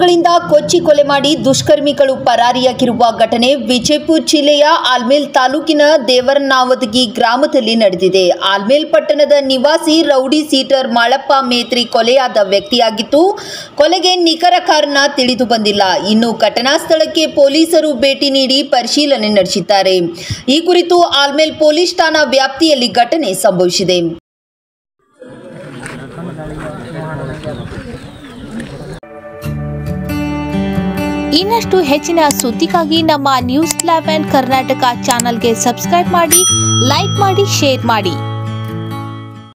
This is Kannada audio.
ದಿನಗಳಿಂದ ಕೊಚ್ಚಿ ಕೊಲೆ ಮಾಡಿ ದುಷ್ಕರ್ಮಿಗಳು ಪರಾರಿಯಾಗಿರುವ ಘಟನೆ ವಿಜಯಪುರ ಜಿಲ್ಲೆಯ ಆಲ್ಮೇಲ್ ತಾಲೂಕಿನ ದೇವರನಾವದಗಿ ಗ್ರಾಮದಲ್ಲಿ ನಡೆದಿದೆ ಆಲ್ಮೇಲ್ ಪಟ್ಟಣದ ನಿವಾಸಿ ರೌಡಿ ಸೀಟರ್ ಮಾಳಪ್ಪ ಮೇತ್ರಿ ಕೊಲೆಯಾದ ವ್ಯಕ್ತಿಯಾಗಿದ್ದು ಕೊಲೆಗೆ ನಿಖರ ಕಾರಣ ತಿಳಿದು ಬಂದಿಲ್ಲ ಇನ್ನು ಘಟನಾ ಸ್ಥಳಕ್ಕೆ ಪೊಲೀಸರು ಭೇಟಿ ನೀಡಿ ಪರಿಶೀಲನೆ ನಡೆಸಿದ್ದಾರೆ ಈ ಕುರಿತು ಆಲ್ಮೇಲ್ ಪೊಲೀಸ್ ಠಾಣಾ ವ್ಯಾಪ್ತಿಯಲ್ಲಿ ಘಟನೆ ಸಂಭವಿಸಿದೆ ಇನ್ನಷ್ಟು ಹೆಚ್ಚಿನ ಸುದ್ದಿಗಾಗಿ ನಮ್ಮ ನ್ಯೂಸ್ ಲೆವೆನ್ ಕರ್ನಾಟಕ ಚಾನಲ್ಗೆ ಸಬ್ಸ್ಕ್ರೈಬ್ ಮಾಡಿ ಲೈಕ್ ಮಾಡಿ ಶೇರ್ ಮಾಡಿ